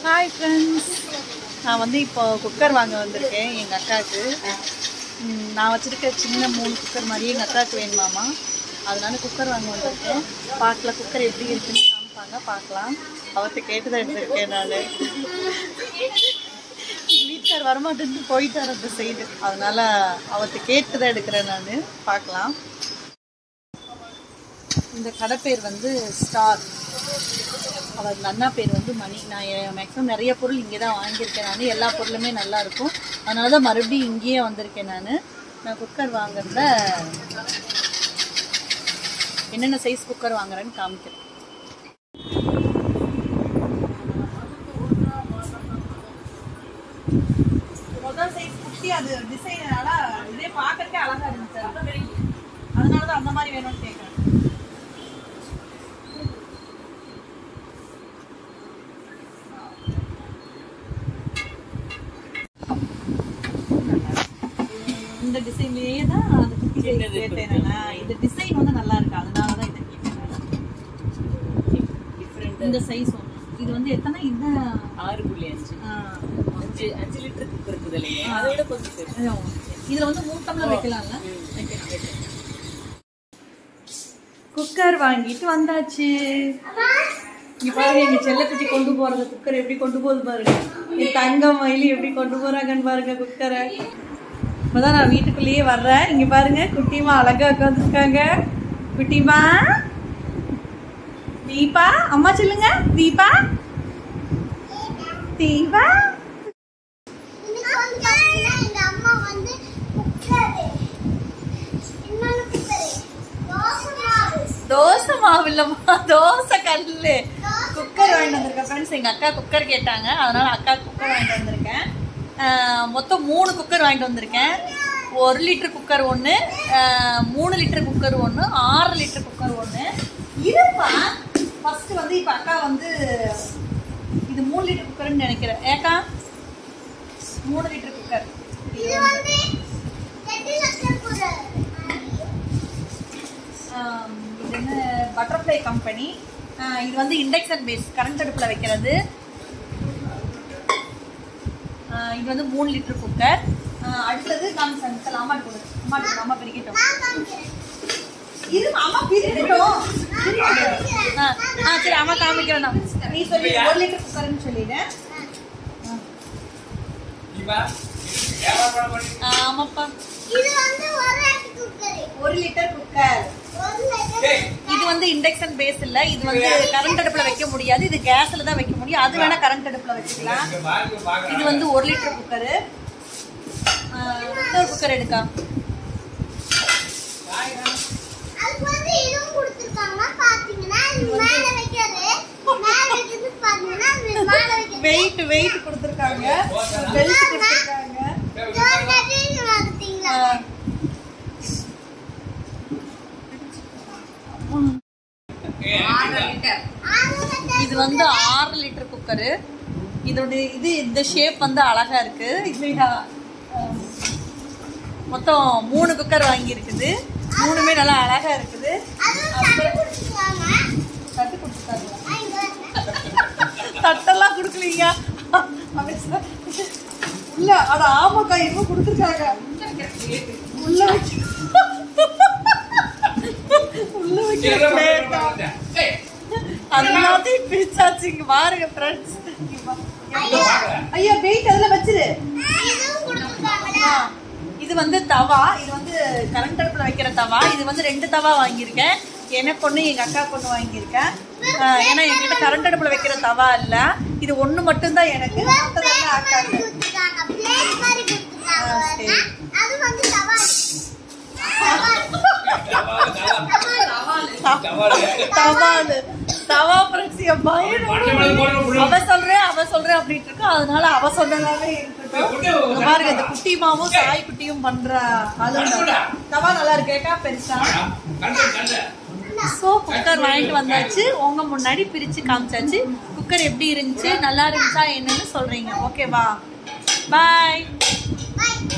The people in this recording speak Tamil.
ஹாய் ஃப்ரெண்ட்ஸ் நான் வந்து இப்போ குக்கர் வாங்க வந்திருக்கேன் எங்கள் அக்காவுக்கு ம், நான் வச்சுருக்க சின்ன மூணு குக்கர் மாதிரியே எங்கள் அக்காவுக்கு வேணுமாமா அதனால குக்கர் வாங்க வந்திருக்கேன் பார்க்கல குக்கர் எப்படி இருக்குன்னு காமிப்பாங்க பார்க்கலாம் அவர்கிட்ட கேட்டு தான் எடுத்திருக்கேன் நான் வீட்டுக்கார் வரமாட்டேன்னு போயிட்டார் அந்த சைடு அதனால அவர்கிட்ட கேட்டு தான் எடுக்கிறேன் நான் பார்க்கலாம் இந்த கடை பேர் வந்து ஸ்டார் அவர் அண்ணா பேர் வந்து மணி நான் மேக்ஸிமம் நிறைய பொருள் இங்கே தான் வாங்கியிருக்கேன் நான் எல்லா பொருளுமே நல்லா இருக்கும் அதனால தான் மறுபடியும் இங்கேயே வந்திருக்கேன் நான் நான் குக்கர் வாங்குறத என்னென்ன சைஸ் குக்கர் வாங்குறேன்னு காமிக்கிறேன் முதல் சைஸ் குட்டி அது டிசைனால இதே பார்க்கறதுக்கே அழகா இருந்துச்சு அதனால தான் அந்த மாதிரி வேணும்னு கேட்குறேன் இந்த டிசைன்லயே தான் அந்த குட்டி சைஸ் கேட்டேன் நான். இந்த டிசைன் வந்து நல்லா இருக்கு அதனால தான் இதை கேட்டேன் நான். இந்த சைஸ் ஒன்று இது வந்து எத்தனை இந்த ஆறு புள்ளி அஞ்சு ஆ, அஞ்சு அஞ்சு லிட்டர் குக் இருக்குது இல்லையா அதை விட கொஞ்சம் பெருசு இது ஒண்ணு. இதுல வந்து மூணு டம்ளர் வைக்கலாம்ல குக்கர் வாங்கிட்டு வந்தாச்சு இங்க பாருங்க எங்க செல்லக்குட்டி கொண்டு போறது குக்கர் எப்படி கொண்டு போகுது பாருங்க என் தங்கம் மயிலி எப்படி கொண்டு போறாங்கன்னு பாருங்க குக்கரை இப்பதான் நான் வீட்டுக்குள்ளேயே வர்றேன் இங்க பாருங்க குட்டிமா அழகா உட்காந்துருக்காங்க குட்டிமா தீபா அம்மா சொல்லுங்க தீபா தீபா இன்னைக்கு வந்து பாத்தீங்கன்னா எங்க அம்மா வந்து குக்கரு இன்னொன்னு குக்கரு தோசை மாவு தோசை மாவு இல்லம்மா தோசை கல்லு குக்கர் வாங்கிட்டு வந்திருக்கேன் ஃப்ரெண்ட்ஸ் எங்க அக்கா குக்கர் கேட்டாங்க அதனால அக்கா குக்கர் வாங்கிட்டு வந்திருக்கேன் ஆஹ் மொத்தம் மூணு குக்கர் வாங்கிட்டு வந்திருக்கேன் ஒரு லிட்டர் குக்கர் ஒன்று மூணு லிட்டர் குக்கர் ஒன்று ஆறு லிட்டர் குக்கர் ஒன்று இருப்பா ஃபர்ஸ்ட் வந்து இப்போ அக்கா வந்து இது மூணு லிட்டர் குக்கர்னு நினைக்கிறேன் ஏக்கா மூணு லிட்டர் குக்கர் இது வந்து எட்டு லட்சம் குக்கர் ஆம், இது என்ன பட்டர்ஃப்ளை கம்பெனி இது வந்து இண்டக்ஷன் பேஸ் கரண்ட் அடுப்பில் வைக்கிறது ஆ, இது வந்து மூணு லிட்டர் குக்கர் அடுத்தது காமிச்சாங்க சார் அம்மா கொடு அம்மா கொடு அம்மா பிரிக்கட்டும் நான் காமிக்கிறேன் இது அம்மா பிரிக்கட்டும் பிரிக்கட்டும். ஆ ஆ, சரி அம்மா காமிக்கிறேன் நான் நீ சொல்லி ஒரு லிட்டர் குக்கர்னு சொல்லிடுறேன் ஆ, ஆமாப்பா இது வந்து ஒரு அடி குக்கர் ஒரு லிட்டர் குக்கர் ஒரு லிட்டர் இது வந்து இண்டக்ஷன் பேஸ் இல்ல இது வந்து கரண்ட் அடுப்புல வைக்க முடியாது இது கேஸ்ல தான் வைக்க முடியும் அது வேணா கரண்ட் அடுப்புல வச்சுக்கலாம் இது வந்து ஒரு லிட்டர் குக்கரு இன்னொரு குக்கர் எடுக்கா அதுக்கு வந்து இதுவும் கொடுத்துருக்காங்க பாத்தீங்கன்னா இது மேல வைக்கிறது மேல வைக்கிறது பாத்தீங்கன்னா இது மேல வைக்கிறது வெயிட் வெயிட் கொடுத்துருக்காங்க பெல்ட் கொடுத்துருக்காங்க இது பார்த்தீங்களா ஆறு லிட்டர் இது வந்து ஆறு லிட்டர் குக்கரு இதோட இது இந்த ஷேப் வந்து அழகா இருக்கு இது ஆஹ், மொத்தம் மூணு குக்கர் வாங்கி இருக்குது மூணுமே நல்லா அழகா இருக்குது அதுவும் தட்டு கொடுத்துருக்காங்க தட்டு கொடுத்துருக்காங்க ஆ, இங்க பாருங்க. தட்டெல்லாம் கொடுக்கலீங்க அவன் சொ- இல்ல அட ஆமாக்கா இன்னும் கொடுத்துருக்காங்க உள்ள வைக்க உள்ள வைக்க plate ஆ. அது எல்லாத்தையும் பிரிச்சாச்சு இங்க பாருங்க ஃப்ரெண்ட்ஸ் ஐயா வெயிட் அதுல வச்சிரு இதுவும் கொடுத்துருக்காங்களா ஆ, இது வந்து தவா இது வந்து கரண்ட் அடுப்புல வைக்கிற தவா இது வந்து ரெண்டு தவா வாங்கியிருக்கேன் எனக்கு ஒண்ணு எங்க அக்கா பொண்ணு வாங்கியிருக்கேன் ஆ, ஏன்னா என்கிட்ட கரண்ட் அடுப்புல வைக்கிற தவா இல்ல இது ஒண்ணு மட்டும்தான் எனக்கு மத்ததெல்லாம் அக்காக்கு கொடுத்துருக்காங்க பிளேட் மாதிரி கொடுத்துருக்காங்க ஆ, சரி. பாருங்க. அது வந்து தவால் தவாலு தவா ஃப்ரெண்ட்ஸ் என் பையன் அவ சொல்றேன் அவ சொல்றேன் அப்படின்ட்டு இருக்கா அதனால அவ சொன்னதாவே இருக்கட்டும் இங்க பாருங்க இந்த குட்டிமாவும் சாய் குட்டியும் பண்ற அலுவலா தவா நல்லா இருக்கேக்கா பெருசா ஸோ குக்கர் வாங்கிட்டு வந்தாச்சு உங்க முன்னாடி பிரிச்சு காமிச்சாச்சு குக்கர் எப்படி இருந்துச்சு நல்லா இருந்துச்சா என்னன்னு சொல்றீங்க ஓகேவா பாய் Bye.